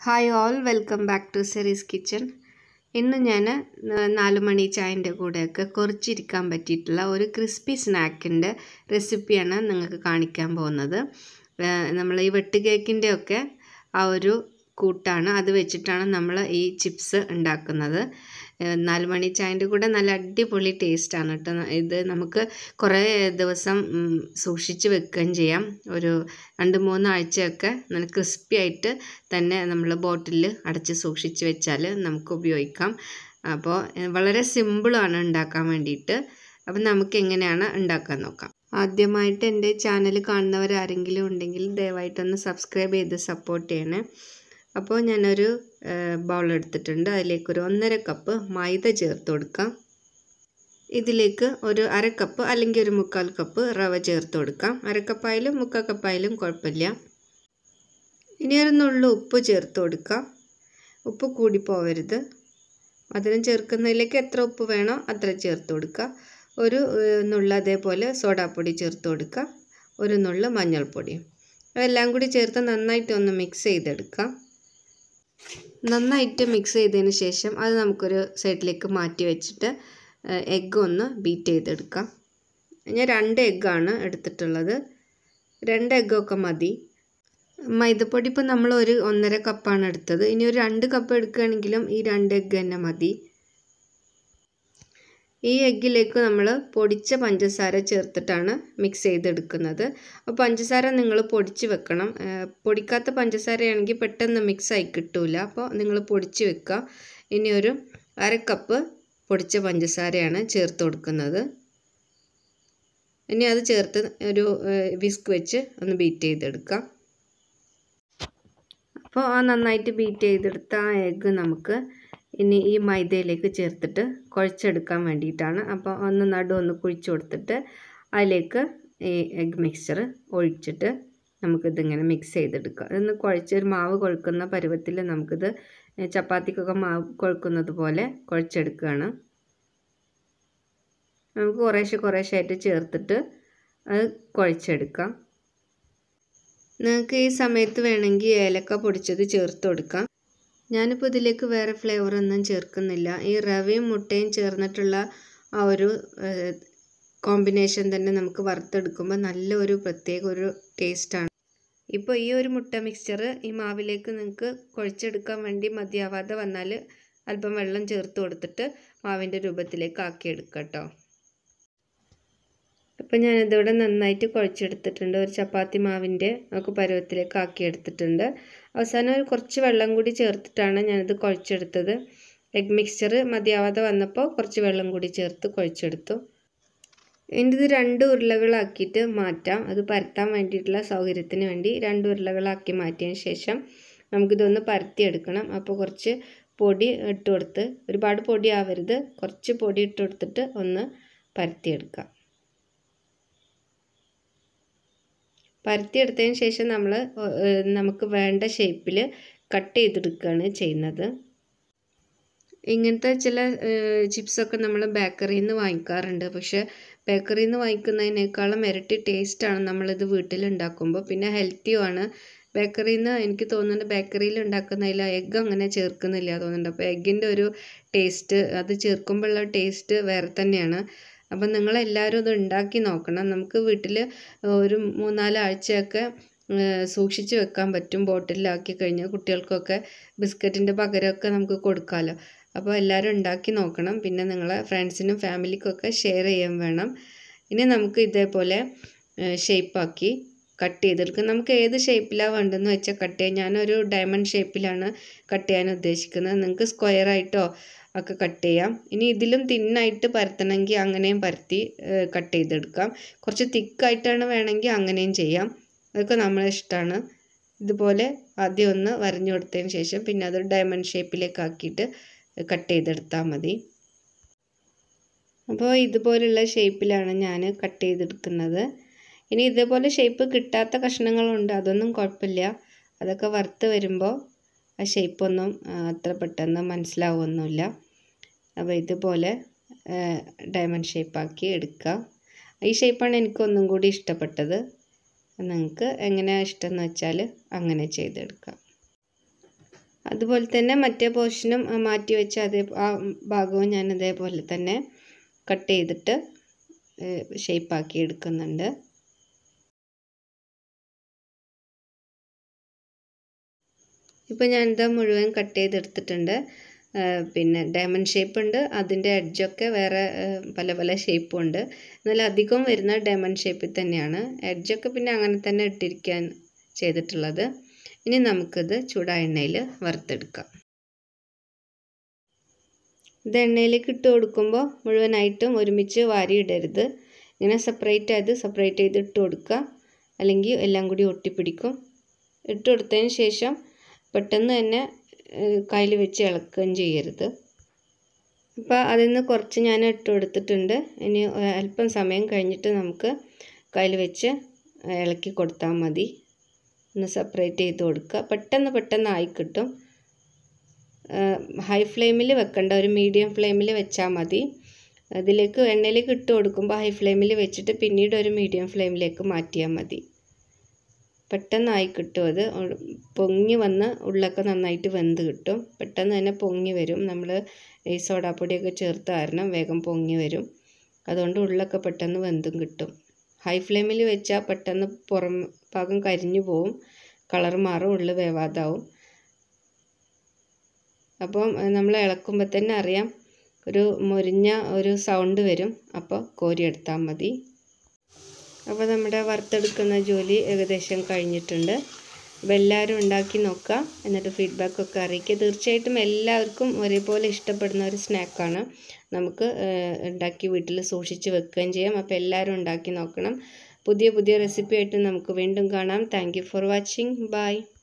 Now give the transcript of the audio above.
hi all welcome back to സെറീസ് kitchen ഇന്ന് ഞാൻ നാല് മണി ചായൻ്റെ കൂടെയൊക്കെ കുറച്ചിരിക്കാൻ പറ്റിയിട്ടുള്ള ഒരു ക്രിസ്പി സ്നാക്കിൻ്റെ റെസിപ്പിയാണ് നിങ്ങൾക്ക് കാണിക്കാൻ പോകുന്നത് നമ്മൾ ഈ വെട്ട് കേക്കിൻ്റെ ഒക്കെ ആ ഒരു കൂട്ടാണ് അത് വെച്ചിട്ടാണ് നമ്മൾ ഈ ചിപ്സ് ഉണ്ടാക്കുന്നത് നാല് മണി ചായൻ്റെ കൂടെ നല്ല അടിപൊളി ടേസ്റ്റാണ് കേട്ടോ ഇത് നമുക്ക് കുറേ ദിവസം സൂക്ഷിച്ച് വെക്കുകയും ചെയ്യാം ഒരു രണ്ട് മൂന്ന് ആഴ്ചയൊക്കെ നല്ല ക്രിസ്പി ആയിട്ട് തന്നെ നമ്മൾ ബോട്ടിലിൽ അടച്ച് സൂക്ഷിച്ച് വെച്ചാൽ നമുക്ക് ഉപയോഗിക്കാം അപ്പോൾ വളരെ സിമ്പിളാണ് ഉണ്ടാക്കാൻ വേണ്ടിയിട്ട് അപ്പം നമുക്ക് എങ്ങനെയാണ് ഉണ്ടാക്കാൻ നോക്കാം ആദ്യമായിട്ട് എൻ്റെ ചാനൽ കാണുന്നവർ ആരെങ്കിലും ഉണ്ടെങ്കിൽ ദയവായിട്ടൊന്ന് സബ്സ്ക്രൈബ് ചെയ്ത് സപ്പോർട്ട് ചെയ്യണേ അപ്പോൾ ഞാനൊരു ബൗൾ എടുത്തിട്ടുണ്ട് അതിലേക്ക് ഒരു ഒന്നര കപ്പ് മൈദ ചേർത്ത് കൊടുക്കാം ഇതിലേക്ക് ഒരു അര കപ്പ് അല്ലെങ്കിൽ ഒരു മുക്കാൽ കപ്പ് റവ ചേർത്ത് കൊടുക്കാം അര കപ്പായാലും മുക്കാൽ കപ്പായാലും കുഴപ്പമില്ല ഇനി ഒരു നുള്ളു ഉപ്പ് ചേർത്ത് കൊടുക്കാം ഉപ്പ് കൂടി പോവരുത് മധുരം ചേർക്കുന്നതിലേക്ക് എത്ര ഉപ്പ് വേണോ അത്ര ചേർത്ത് കൊടുക്കുക ഒരു നുള്ള അതേപോലെ സോഡാപ്പൊടി ചേർത്ത് കൊടുക്കുക ഒരു നുള്ള മഞ്ഞൾപ്പൊടിയും അതെല്ലാം കൂടി ചേർത്ത് നന്നായിട്ട് ഒന്ന് മിക്സ് ചെയ്തെടുക്കാം നന്നായിട്ട് മിക്സ് ചെയ്തതിന് ശേഷം അത് നമുക്കൊരു സൈഡിലേക്ക് മാറ്റി വെച്ചിട്ട് എഗ്ഗ് ഒന്ന് ബീറ്റ് ചെയ്തെടുക്കാം ഞാൻ രണ്ട് എഗ്ഗാണ് എടുത്തിട്ടുള്ളത് രണ്ട് എഗ്ഗൊക്കെ മതി മൈദപ്പൊടി ഇപ്പോൾ നമ്മൾ ഒരു ഒന്നര കപ്പാണ് എടുത്തത് ഇനി ഒരു രണ്ട് കപ്പ് എടുക്കുകയാണെങ്കിലും ഈ രണ്ട് എഗ്ഗ് തന്നെ മതി ഈ എഗ്ഗിലേക്ക് നമ്മൾ പൊടിച്ച പഞ്ചസാര ചേർത്തിട്ടാണ് മിക്സ് ചെയ്തെടുക്കുന്നത് അപ്പോൾ പഞ്ചസാര നിങ്ങൾ പൊടിച്ച് വെക്കണം പൊടിക്കാത്ത പഞ്ചസാരയാണെങ്കിൽ പെട്ടെന്ന് മിക്സ് ആയി കിട്ടില്ല അപ്പോൾ നിങ്ങൾ പൊടിച്ച് വെക്കുക ഇനി ഒരു അര കപ്പ് പൊടിച്ച പഞ്ചസാരയാണ് ചേർത്ത് കൊടുക്കുന്നത് ഇനി അത് ചേർത്ത് ഒരു വിസ്ക് വെച്ച് ഒന്ന് ബീറ്റ് ചെയ്തെടുക്കാം അപ്പോൾ ആ നന്നായിട്ട് ബീറ്റ് ചെയ്തെടുത്ത ആ എഗ്ഗ് നമുക്ക് ഇനി ഈ മൈദയിലേക്ക് ചേർത്തിട്ട് കുഴച്ചെടുക്കാൻ വേണ്ടിയിട്ടാണ് അപ്പോൾ ഒന്ന് നടു ഒന്ന് കുഴിച്ച് കൊടുത്തിട്ട് അതിലേക്ക് ഈ എഗ് മിക്സ്ചർ ഒഴിച്ചിട്ട് നമുക്കിതിങ്ങനെ മിക്സ് ചെയ്തെടുക്കാം ഇതൊന്ന് കുഴച്ചൊരു മാവ് കുഴക്കുന്ന പരുവത്തിൽ നമുക്കിത് ചപ്പാത്തിക്കൊക്കെ മാവ് കുഴക്കുന്നത് പോലെ കുഴച്ചെടുക്കുകയാണ് നമുക്ക് കുറേശ്ശെ കുറേശ്ശായിട്ട് ചേർത്തിട്ട് അത് കുഴച്ചെടുക്കാം നിങ്ങൾക്ക് ഈ സമയത്ത് വേണമെങ്കിൽ ഏലക്ക പൊടിച്ചത് ചേർത്ത് കൊടുക്കാം ഞാനിപ്പോൾ ഇതിലേക്ക് വേറെ ഫ്ലേവർ ഒന്നും ചേർക്കുന്നില്ല ഈ റവയും മുട്ടയും ചേർന്നിട്ടുള്ള ആ ഒരു കോമ്പിനേഷൻ തന്നെ നമുക്ക് വറുത്തെടുക്കുമ്പോൾ നല്ല ഒരു പ്രത്യേക ഒരു ടേസ്റ്റാണ് ഇപ്പോൾ ഈ ഒരു മുട്ട മിക്സ്ചർ ഈ മാവിലേക്ക് നിങ്ങൾക്ക് കുഴച്ചെടുക്കാൻ വേണ്ടി മതിയാവാതെ വന്നാൽ അല്പം വെള്ളം ചേർത്ത് കൊടുത്തിട്ട് മാവിൻ്റെ രൂപത്തിലേക്ക് ആക്കിയെടുക്കുക കേട്ടോ അപ്പോൾ ഞാനിതിവിടെ നന്നായിട്ട് കുഴച്ചെടുത്തിട്ടുണ്ട് ഒരു ചപ്പാത്തി മാവിൻ്റെ നമുക്ക് പരുവത്തിലേക്ക് ആക്കിയെടുത്തിട്ടുണ്ട് അവസാനം ഒരു കുറച്ച് വെള്ളം കൂടി ചേർത്തിട്ടാണ് ഞാനിത് കുഴച്ചെടുത്തത് എഗ് മിക്സ്ചർ മതിയാവാതെ വന്നപ്പോൾ കുറച്ച് വെള്ളം കൂടി ചേർത്ത് കുഴച്ചെടുത്തു ഇനി ഇത് രണ്ട് ഉരുളകളാക്കിയിട്ട് മാറ്റാം അത് പരത്താൻ വേണ്ടിയിട്ടുള്ള സൗകര്യത്തിന് വേണ്ടി രണ്ട് ഉരുളകളാക്കി മാറ്റിയതിന് ശേഷം നമുക്കിതൊന്ന് പരത്തിയെടുക്കണം അപ്പോൾ കുറച്ച് പൊടി ഇട്ട് കൊടുത്ത് ഒരുപാട് പൊടി ആവരുത് കുറച്ച് പൊടി ഇട്ട് കൊടുത്തിട്ട് ഒന്ന് പരത്തിയെടുക്കാം പരത്തിയെടുത്തതിന് ശേഷം നമ്മൾ നമുക്ക് വേണ്ട ഷേപ്പിൽ കട്ട് ചെയ്തെടുക്കുകയാണ് ചെയ്യുന്നത് ഇങ്ങനത്തെ ചില ചിപ്സൊക്കെ നമ്മൾ ബേക്കറിയിൽ നിന്ന് വാങ്ങിക്കാറുണ്ട് പക്ഷേ ബേക്കറിയിൽ നിന്ന് വാങ്ങിക്കുന്നതിനേക്കാളും ഇരട്ടി ടേസ്റ്റാണ് നമ്മളിത് വീട്ടിൽ ഉണ്ടാക്കുമ്പോൾ പിന്നെ ഹെൽത്തിയുമാണ് ബേക്കറിയിൽ നിന്ന് എനിക്ക് തോന്നുന്നുണ്ട് ബേക്കറിയിൽ ഉണ്ടാക്കുന്നതിൽ എഗ്ഗ് അങ്ങനെ ചേർക്കുന്നില്ല തോന്നുന്നുണ്ട് അപ്പോൾ എഗ്ഗിൻ്റെ ഒരു ടേസ്റ്റ് അത് ചേർക്കുമ്പോഴുള്ള ടേസ്റ്റ് വേറെ തന്നെയാണ് അപ്പം നിങ്ങളെല്ലാവരും ഇത് ഉണ്ടാക്കി നോക്കണം നമുക്ക് വീട്ടിൽ ഒരു മൂന്നാല് ആഴ്ചയൊക്കെ സൂക്ഷിച്ച് വെക്കാൻ പറ്റും ബോട്ടിലാക്കി കഴിഞ്ഞാൽ കുട്ടികൾക്കൊക്കെ ബിസ്ക്കറ്റിൻ്റെ പകരമൊക്കെ നമുക്ക് കൊടുക്കാമല്ലോ അപ്പോൾ എല്ലാവരും ഉണ്ടാക്കി നോക്കണം പിന്നെ നിങ്ങളെ ഫ്രണ്ട്സിനും ഫാമിലിക്കൊക്കെ ഷെയർ ചെയ്യാൻ വേണം ഇനി നമുക്ക് ഇതേപോലെ ഷേപ്പാക്കി കട്ട് ചെയ്തെടുക്കും നമുക്ക് ഏത് ഷേപ്പിലാണ് വേണ്ടതെന്ന് വെച്ചാൽ കട്ട് ചെയ്യാം ഞാനൊരു ഡയമണ്ട് ഷേപ്പിലാണ് കട്ട് ചെയ്യാൻ ഉദ്ദേശിക്കുന്നത് നിങ്ങൾക്ക് സ്ക്വയർ ആയിട്ടോ ഒക്കെ കട്ട് ചെയ്യാം ഇനി ഇതിലും തിന്നായിട്ട് പരത്തണമെങ്കിൽ അങ്ങനെയും പരത്തി കട്ട് ചെയ്തെടുക്കാം കുറച്ച് തിക്കായിട്ടാണ് വേണമെങ്കിൽ അങ്ങനെയും ചെയ്യാം അതൊക്കെ നമ്മളെ ഇഷ്ടമാണ് ഇതുപോലെ ആദ്യം ഒന്ന് വരഞ്ഞു കൊടുത്തതിന് ശേഷം പിന്നെ അതൊരു ഡയമണ്ട് ഷേപ്പിലേക്ക് ആക്കിയിട്ട് കട്ട് ചെയ്തെടുത്താൽ മതി അപ്പോൾ ഇതുപോലുള്ള ഷേപ്പിലാണ് ഞാൻ കട്ട് ചെയ്തെടുക്കുന്നത് ഇനി ഇതേപോലെ ഷേപ്പ് കിട്ടാത്ത കഷ്ണങ്ങളുണ്ട് അതൊന്നും കുഴപ്പമില്ല അതൊക്കെ വറുത്ത് വരുമ്പോൾ ആ ഷേപ്പൊന്നും അത്ര പെട്ടെന്ന് മനസ്സിലാവുമൊന്നുമില്ല അപ്പോൾ ഇതുപോലെ ഡയമണ്ട് ഷേപ്പാക്കി എടുക്കുക ഈ ഷേപ്പാണ് എനിക്ക് ഒന്നും കൂടി ഇഷ്ടപ്പെട്ടത് നിങ്ങൾക്ക് എങ്ങനെയാണ് ഇഷ്ടം എന്ന് വെച്ചാൽ അങ്ങനെ ചെയ്തെടുക്കാം അതുപോലെ തന്നെ മറ്റേ പോർഷനും മാറ്റി വെച്ച അതേ ആ ഭാഗവും ഞാൻ അതേപോലെ തന്നെ കട്ട് ചെയ്തിട്ട് ഷേപ്പാക്കി എടുക്കുന്നുണ്ട് ഇപ്പോൾ ഞാനിത് മുഴുവൻ കട്ട് ചെയ്തെടുത്തിട്ടുണ്ട് പിന്നെ ഡയമണ്ട് ഷേപ്പ് ഉണ്ട് അതിൻ്റെ എഡ്ജൊക്കെ വേറെ പല പല ഷേപ്പും ഉണ്ട് എന്നാൽ അധികം വരുന്ന ഡയമണ്ട് ഷേപ്പിൽ തന്നെയാണ് എഡ്ജൊക്കെ പിന്നെ അങ്ങനെ തന്നെ ഇട്ടിരിക്കാൻ ചെയ്തിട്ടുള്ളത് ഇനി നമുക്കിത് ചൂടായ എണ്ണയിൽ വറുത്തെടുക്കാം ഇത് എണ്ണയിലേക്ക് ഇട്ട് കൊടുക്കുമ്പോൾ മുഴുവനായിട്ടും ഒരുമിച്ച് വാരിയിടരുത് ഇങ്ങനെ സെപ്പറേറ്റ് ആയത് സെപ്പറേറ്റ് ചെയ്ത് ഇട്ട് കൊടുക്കുക അല്ലെങ്കിൽ എല്ലാം കൂടി ഒട്ടിപ്പിടിക്കും ഇട്ട് കൊടുത്തതിന് ശേഷം പെട്ടെന്ന് തന്നെ കയ്യിൽ വെച്ച് ഇളക്കുകയും ചെയ്യരുത് അപ്പോൾ അതിൽ നിന്ന് കുറച്ച് ഞാൻ ഇട്ട് കൊടുത്തിട്ടുണ്ട് ഇനി അല്പം സമയം കഴിഞ്ഞിട്ട് നമുക്ക് കയ്യിൽ വെച്ച് ഇളക്കി കൊടുത്താൽ മതി ഒന്ന് സെപ്പറേറ്റ് ചെയ്ത് കൊടുക്കുക പെട്ടെന്ന് പെട്ടെന്ന് ആയി കിട്ടും ഹൈ ഫ്ലെയിമിൽ വെക്കേണ്ട ഒരു മീഡിയം ഫ്ലെയിമിൽ വെച്ചാൽ മതി അതിലേക്ക് എണ്ണയിലേക്ക് ഇട്ട് കൊടുക്കുമ്പോൾ ഹൈ ഫ്ലെയിമിൽ വെച്ചിട്ട് പിന്നീട് ഒരു മീഡിയം ഫ്ലെയിമിലേക്ക് മാറ്റിയാൽ മതി പെട്ടെന്നായി കിട്ടും അത് പൊങ്ങി വന്ന് ഉള്ളൊക്കെ നന്നായിട്ട് വെന്ത് കിട്ടും പെട്ടെന്ന് തന്നെ പൊങ്ങി വരും നമ്മൾ ഈ സോഡാപ്പൊടിയൊക്കെ ചേർത്ത് കാരണം വേഗം പൊങ്ങി വരും അതുകൊണ്ട് ഉള്ളൊക്കെ പെട്ടെന്ന് വെന്തും കിട്ടും ഹൈ ഫ്ലെയിമിൽ വെച്ചാൽ പെട്ടെന്ന് പുറം ഭാഗം കരിഞ്ഞു പോവും കളർ മാറും ഉള്ളു വേവാതാവും അപ്പം നമ്മൾ ഇളക്കുമ്പോൾ തന്നെ അറിയാം ഒരു മൊരിഞ്ഞ ഒരു സൗണ്ട് വരും അപ്പോൾ കോരിയെടുത്താൽ മതി അപ്പോൾ നമ്മുടെ വറുത്തെടുക്കുന്ന ജോലി ഏകദേശം കഴിഞ്ഞിട്ടുണ്ട് അപ്പോൾ എല്ലാവരും ഉണ്ടാക്കി നോക്കുക എന്നിട്ട് ഫീഡ്ബാക്കൊക്കെ അറിയിക്കുക തീർച്ചയായിട്ടും എല്ലാവർക്കും ഒരേപോലെ ഇഷ്ടപ്പെടുന്ന ഒരു സ്നാക്കാണ് നമുക്ക് ഉണ്ടാക്കി വീട്ടിൽ സൂക്ഷിച്ച് വെക്കുകയും ചെയ്യാം അപ്പോൾ എല്ലാവരും ഉണ്ടാക്കി നോക്കണം പുതിയ പുതിയ റെസിപ്പി ആയിട്ട് നമുക്ക് വീണ്ടും കാണാം താങ്ക് ഫോർ വാച്ചിങ് ബൈ